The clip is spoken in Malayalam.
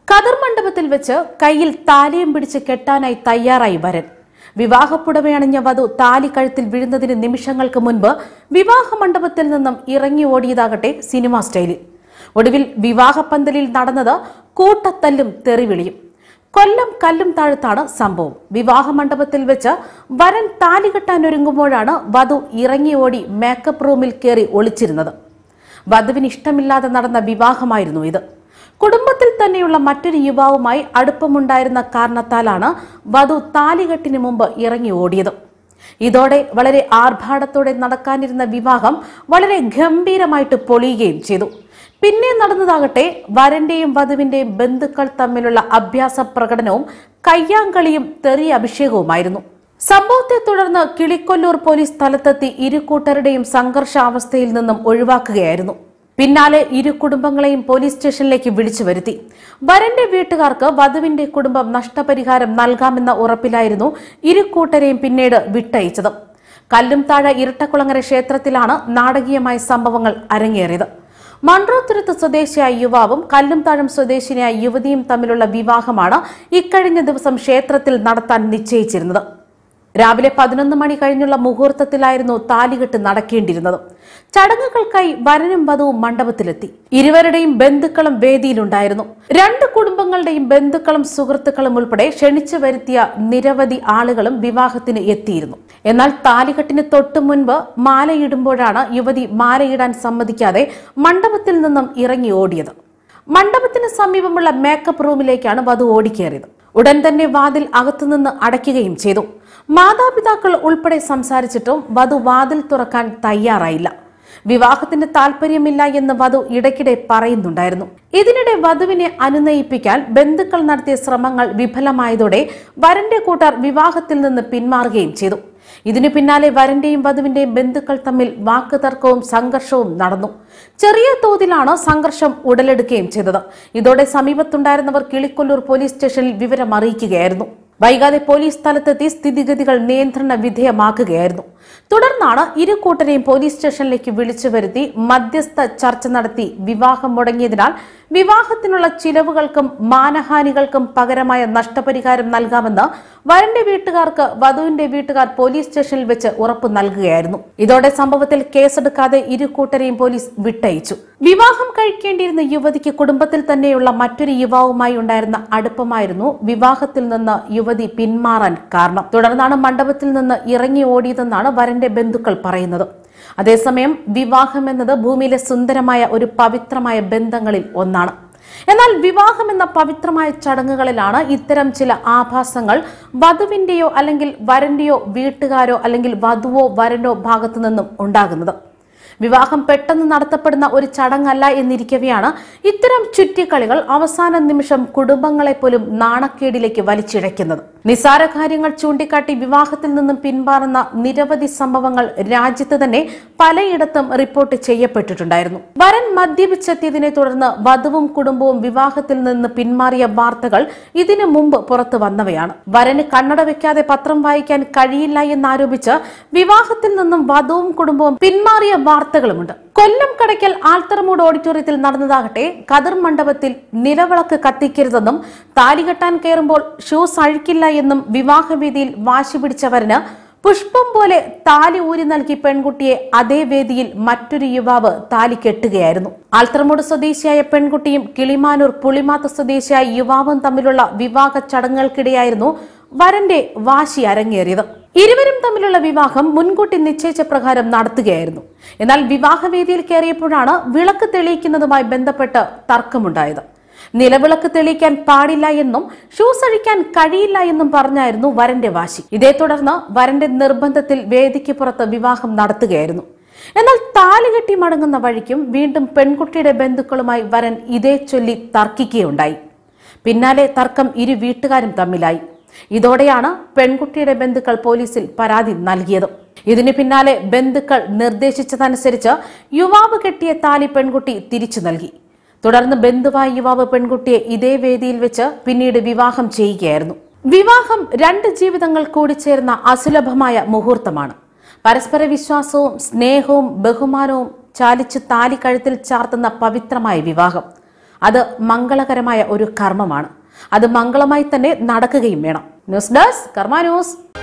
കതിർ മണ്ഡപത്തിൽ വെച്ച് കയ്യിൽ താലിയും പിടിച്ച് കെട്ടാനായി തയ്യാറായി വരൻ വിവാഹപ്പുടവയണിഞ്ഞ വധു താലി കഴുത്തിൽ വീഴുന്നതിന് നിമിഷങ്ങൾക്ക് മുൻപ് വിവാഹ മണ്ഡപത്തിൽ നിന്നും ഇറങ്ങി ഓടിയതാകട്ടെ സിനിമാ സ്റ്റൈലിൽ ഒടുവിൽ വിവാഹപ്പന്തലിൽ നടന്നത് കൂട്ടത്തല്ലും തെറിവിളിയും കൊല്ലം കല്ലും താഴത്താണ് സംഭവം വിവാഹ മണ്ഡപത്തിൽ വെച്ച് വരൻ താലി കെട്ടാൻ ഒരുങ്ങുമ്പോഴാണ് വധു ഇറങ്ങി ഓടി മേക്കപ്പ് റൂമിൽ കയറി ഒളിച്ചിരുന്നത് വധുവിന് ഇഷ്ടമില്ലാതെ നടന്ന വിവാഹമായിരുന്നു ഇത് കുടുംബത്തിൽ തന്നെയുള്ള മറ്റൊരു യുവാവുമായി അടുപ്പമുണ്ടായിരുന്ന കാരണത്താലാണ് വധു താലികെട്ടിന് മുമ്പ് ഇറങ്ങി ഓടിയത് ഇതോടെ വളരെ ആർഭാടത്തോടെ നടക്കാനിരുന്ന വിവാഹം വളരെ ഗംഭീരമായിട്ട് പൊളിയുകയും ചെയ്തു പിന്നെ നടന്നതാകട്ടെ വരന്റെയും വധുവിന്റെയും ബന്ധുക്കൾ തമ്മിലുള്ള അഭ്യാസ പ്രകടനവും കയ്യാങ്കളിയും തെറി അഭിഷേകവുമായിരുന്നു സംഭവത്തെ തുടർന്ന് കിളിക്കൊല്ലൂർ പോലീസ് സ്ഥലത്തെത്തി ഇരു കൂട്ടരുടെയും സംഘർഷാവസ്ഥയിൽ നിന്നും ഒഴിവാക്കുകയായിരുന്നു പിന്നാലെ ഇരു കുടുംബങ്ങളെയും പോലീസ് സ്റ്റേഷനിലേക്ക് വിളിച്ചു വരുത്തി വരന്റെ വീട്ടുകാർക്ക് വധുവിന്റെ കുടുംബം നഷ്ടപരിഹാരം നൽകാമെന്ന ഉറപ്പിലായിരുന്നു ഇരു കൂട്ടരെയും പിന്നീട് വിട്ടയച്ചത് കല്ലും താഴെ ഇരട്ടക്കുളങ്ങര ക്ഷേത്രത്തിലാണ് നാടകീയമായ സംഭവങ്ങൾ അരങ്ങേറിയത് മൺട്രോത്തുരുത്ത് സ്വദേശിയായ യുവാവും കല്ലും താഴം സ്വദേശിനിയായ യുവതിയും തമ്മിലുള്ള വിവാഹമാണ് ഇക്കഴിഞ്ഞ ദിവസം ക്ഷേത്രത്തിൽ നടത്താൻ നിശ്ചയിച്ചിരുന്നത് രാവിലെ പതിനൊന്ന് മണി കഴിഞ്ഞുള്ള മുഹൂർത്തത്തിലായിരുന്നു താലികെട്ട് നടക്കേണ്ടിരുന്നത് ചടങ്ങുകൾക്കായി വരനും വധുവും മണ്ഡപത്തിലെത്തി ഇരുവരുടെയും ബന്ധുക്കളും വേദിയിലുണ്ടായിരുന്നു രണ്ട് കുടുംബങ്ങളുടെയും ബന്ധുക്കളും സുഹൃത്തുക്കളും ഉൾപ്പെടെ ക്ഷണിച്ചു വരുത്തിയ നിരവധി ആളുകളും വിവാഹത്തിന് എത്തിയിരുന്നു എന്നാൽ താലികെട്ടിന് തൊട്ടു മുൻപ് മാലയിടുമ്പോഴാണ് യുവതി മാലയിടാൻ സമ്മതിക്കാതെ മണ്ഡപത്തിൽ നിന്നും ഇറങ്ങി ഓടിയത് മണ്ഡപത്തിന് സമീപമുള്ള മേക്കപ്പ് റൂമിലേക്കാണ് വധു ഓടിക്കേറിയത് ഉടൻ തന്നെ വാതിൽ അകത്തുനിന്ന് അടയ്ക്കുകയും ചെയ്തു മാതാപിതാക്കൾ ഉൾപ്പെടെ സംസാരിച്ചിട്ടും വധു വാതിൽ തുറക്കാൻ തയ്യാറായില്ല വിവാഹത്തിന് താല്പര്യമില്ല എന്ന് വധു ഇടയ്ക്കിടെ പറയുന്നുണ്ടായിരുന്നു ഇതിനിടെ വധുവിനെ അനുനയിപ്പിക്കാൻ ബന്ധുക്കൾ നടത്തിയ ശ്രമങ്ങൾ വിഫലമായതോടെ വരന്റെ കൂട്ടർ വിവാഹത്തിൽ നിന്ന് പിന്മാറുകയും ചെയ്തു ഇതിനു പിന്നാലെ വരന്റെയും വധുവിന്റെയും ബന്ധുക്കൾ തമ്മിൽ വാക്കുതർക്കവും സംഘർഷവും നടന്നു ചെറിയ തോതിലാണ് സംഘർഷം ഉടലെടുക്കുകയും ചെയ്തത് ഇതോടെ സമീപത്തുണ്ടായിരുന്നവർ കിളിക്കൊല്ലൂർ പോലീസ് സ്റ്റേഷനിൽ വിവരം അറിയിക്കുകയായിരുന്നു വൈകാതെ പോലീസ് സ്ഥലത്തെത്തി സ്ഥിതിഗതികൾ നിയന്ത്രണ വിധേയമാക്കുകയായിരുന്നു തുടർന്നാണ് ഇരു കൂട്ടരെയും പോലീസ് സ്റ്റേഷനിലേക്ക് വിളിച്ചു വരുത്തി മധ്യസ്ഥ ചർച്ച നടത്തി വിവാഹം മുടങ്ങിയതിനാൽ വിവാഹത്തിനുള്ള ചിലവുകൾക്കും മാനഹാനികൾക്കും പകരമായ നഷ്ടപരിഹാരം നൽകാമെന്ന് വരന്റെ വീട്ടുകാർക്ക് വധുവിന്റെ വീട്ടുകാർ പോലീസ് സ്റ്റേഷനിൽ വെച്ച് ഉറപ്പു നൽകുകയായിരുന്നു ഇതോടെ സംഭവത്തിൽ കേസെടുക്കാതെ ഇരു കൂട്ടരെയും പോലീസ് വിട്ടയച്ചു വിവാഹം കഴിക്കേണ്ടിയിരുന്ന യുവതിക്ക് കുടുംബത്തിൽ തന്നെയുള്ള മറ്റൊരു യുവാവുമായി ഉണ്ടായിരുന്ന അടുപ്പമായിരുന്നു വിവാഹത്തിൽ നിന്ന് യുവതി പിന്മാറാൻ കാരണം തുടർന്നാണ് മണ്ഡപത്തിൽ നിന്ന് ഇറങ്ങി ഓടിയതെന്നാണ് വരന്റെ ബന്ധുക്കൾ പറയുന്നത് അതേസമയം വിവാഹം എന്നത് ഭൂമിയിലെ സുന്ദരമായ ഒരു പവിത്രമായ ബന്ധങ്ങളിൽ ഒന്നാണ് എന്നാൽ വിവാഹം എന്ന പവിത്രമായ ചടങ്ങുകളിലാണ് ഇത്തരം ചില ആഭാസങ്ങൾ വധുവിന്റെയോ അല്ലെങ്കിൽ വരന്റെയോ വീട്ടുകാരോ അല്ലെങ്കിൽ വധുവോ വരനോ ഭാഗത്തു നിന്നും ഉണ്ടാകുന്നത് വിവാഹം പെട്ടെന്ന് നടത്തപ്പെടുന്ന ഒരു ചടങ്ങല്ല എന്നിരിക്കവെയാണ് ഇത്തരം ചുറ്റിക്കളികൾ അവസാന നിമിഷം കുടുംബങ്ങളെ പോലും നാണക്കേടിലേക്ക് വലിച്ചിഴയ്ക്കുന്നത് നിസാര കാര്യങ്ങൾ ചൂണ്ടിക്കാട്ടി വിവാഹത്തിൽ നിന്നും പിന്മാറുന്ന നിരവധി സംഭവങ്ങൾ രാജ്യത്ത് തന്നെ പലയിടത്തും റിപ്പോർട്ട് ചെയ്യപ്പെട്ടിട്ടുണ്ടായിരുന്നു വരൻ മദ്യപിച്ചെത്തിയതിനെ തുടർന്ന് വധുവും കുടുംബവും വിവാഹത്തിൽ നിന്ന് പിന്മാറിയ വാർത്തകൾ ഇതിനു മുമ്പ് പുറത്തു വന്നവയാണ് വരന് കണ്ണട വെക്കാതെ പത്രം വായിക്കാൻ കഴിയില്ല എന്നാരോപിച്ച് വിവാഹത്തിൽ നിന്നും വധുവും കുടുംബവും പിന്മാറിയ വാർത്തകളുമുണ്ട് കൊല്ലം കടയ്ക്കൽ ആൽത്തറമൂട് ഓഡിറ്റോറിയത്തിൽ നടന്നതാകട്ടെ കതിർ മണ്ഡപത്തിൽ നിലവിളക്ക് കത്തിക്കരുതെന്നും താലി കെട്ടാൻ കയറുമ്പോൾ ഷൂസ് അഴിക്കില്ല എന്നും വിവാഹവേദിയിൽ വാശി പിടിച്ചവരന് പുഷ്പം പോലെ താലി ഊരി നൽകി പെൺകുട്ടിയെ അതേ വേദിയിൽ മറ്റൊരു യുവാവ് താലി കെട്ടുകയായിരുന്നു ആൽത്തറമൂട് സ്വദേശിയായ പെൺകുട്ടിയും കിളിമാനൂർ പുളിമാത്ത സ്വദേശിയായ യുവാവും തമ്മിലുള്ള വിവാഹ ചടങ്ങുകൾക്കിടെയായിരുന്നു വരന്റെ വാശി അരങ്ങേറിയത് ഇരുവരും തമ്മിലുള്ള വിവാഹം മുൻകൂട്ടി നിശ്ചയിച്ച പ്രകാരം നടത്തുകയായിരുന്നു എന്നാൽ വിവാഹവേദിയിൽ കയറിയപ്പോഴാണ് വിളക്ക് തെളിയിക്കുന്നതുമായി ബന്ധപ്പെട്ട് തർക്കമുണ്ടായത് നിലവിളക്ക് തെളിയിക്കാൻ പാടില്ല എന്നും ഷൂസ് അഴിക്കാൻ കഴിയില്ല എന്നും പറഞ്ഞായിരുന്നു വരന്റെ വാശി ഇതേ തുടർന്ന് വരന്റെ നിർബന്ധത്തിൽ വേദിക്ക് പുറത്ത് വിവാഹം നടത്തുകയായിരുന്നു എന്നാൽ താലികെട്ടി മടങ്ങുന്ന വഴിക്കും വീണ്ടും പെൺകുട്ടിയുടെ ബന്ധുക്കളുമായി വരൻ ഇതേ ചൊല്ലി തർക്കിക്കുകയുണ്ടായി പിന്നാലെ തർക്കം ഇരു വീട്ടുകാരും തമ്മിലായി ഇതോടെയാണ് പെൺകുട്ടിയുടെ ബന്ധുക്കൾ പോലീസിൽ പരാതി നൽകിയത് ഇതിന് പിന്നാലെ ബന്ധുക്കൾ നിർദ്ദേശിച്ചതനുസരിച്ച് യുവാവ് കെട്ടിയ താലി പെൺകുട്ടി തിരിച്ചു നൽകി തുടർന്ന് ബന്ധുവായ യുവാവ് പെൺകുട്ടിയെ ഇതേ വേദിയിൽ വെച്ച് പിന്നീട് വിവാഹം ചെയ്യുകയായിരുന്നു വിവാഹം രണ്ട് ജീവിതങ്ങൾ കൂടിച്ചേർന്ന അസുലഭമായ മുഹൂർത്തമാണ് പരസ്പര വിശ്വാസവും സ്നേഹവും ബഹുമാനവും ചാലിച്ച് താലി കഴുത്തിൽ ചാർത്തുന്ന പവിത്രമായ വിവാഹം അത് മംഗളകരമായ ഒരു കർമ്മമാണ് അത് മംഗളമായി തന്നെ നടക്കുകയും വേണം ന്യൂസ് ഡെസ്ക് കർമ്മ ന്യൂസ്